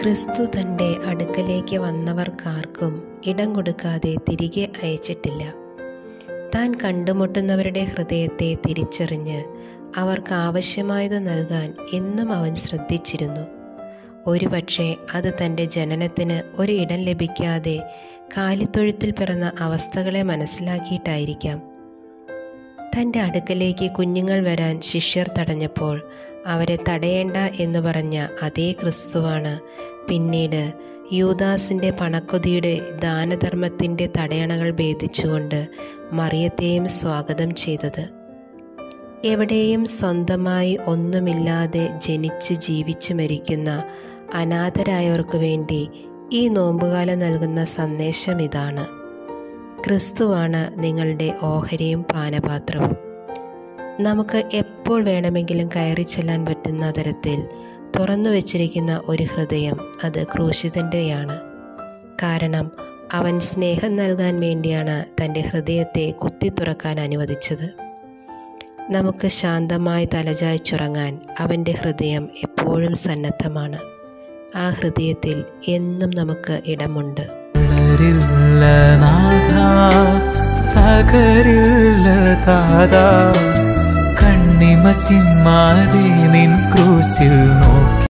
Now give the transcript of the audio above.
ക്രിസ്തു തൻ്റെ അടുക്കലേക്ക് വന്നവർക്കാർക്കും ഇടം കൊടുക്കാതെ തിരികെ അയച്ചിട്ടില്ല താൻ കണ്ടുമുട്ടുന്നവരുടെ ഹൃദയത്തെ തിരിച്ചറിഞ്ഞ് അവർക്ക് ആവശ്യമായത് നൽകാൻ എന്നും അവൻ ശ്രദ്ധിച്ചിരുന്നു ഒരുപക്ഷെ അത് തൻ്റെ ജനനത്തിന് ഒരു ഇടം ലഭിക്കാതെ കാലിത്തൊഴുത്തിൽ പിറന്ന അവസ്ഥകളെ മനസ്സിലാക്കിയിട്ടായിരിക്കാം തൻ്റെ അടുക്കലേക്ക് കുഞ്ഞുങ്ങൾ വരാൻ ശിഷ്യർ തടഞ്ഞപ്പോൾ അവരെ തടയേണ്ട എന്ന് പറഞ്ഞ അതേ ക്രിസ്തുവാണ് പിന്നീട് യൂദാസിൻ്റെ പണക്കൊതിയുടെ ദാനധർമ്മത്തിൻ്റെ തടയണകൾ ഭേദിച്ചുകൊണ്ട് മറിയത്തെയും സ്വാഗതം ചെയ്തത് എവിടെയും സ്വന്തമായി ഒന്നുമില്ലാതെ ജനിച്ച് ജീവിച്ചു മരിക്കുന്ന അനാഥരായവർക്ക് വേണ്ടി ഈ നോമ്പുകാലം നൽകുന്ന സന്ദേശം ഇതാണ് ക്രിസ്തുവാണ് നിങ്ങളുടെ ഓഹരിയും പാനപാത്രവും നമുക്ക് എപ്പോൾ വേണമെങ്കിലും കയറി ചെല്ലാൻ പറ്റുന്ന തരത്തിൽ തുറന്നു വച്ചിരിക്കുന്ന ഒരു ഹൃദയം അത് ക്രൂശിതൻ്റെയാണ് കാരണം അവൻ സ്നേഹം നൽകാൻ വേണ്ടിയാണ് തൻ്റെ ഹൃദയത്തെ കുത്തി തുറക്കാൻ അനുവദിച്ചത് നമുക്ക് ശാന്തമായി തലചായ്ച്ചുറങ്ങാൻ അവൻ്റെ ഹൃദയം എപ്പോഴും സന്നദ്ധമാണ് ആ ഹൃദയത്തിൽ എന്നും നമുക്ക് ഇടമുണ്ട് തളരില്ല നാഥ തകരില്ല താത കണ്ണിമ ചിമ്മാതെ നിൻ ക്രൂശിൽ നോക്കി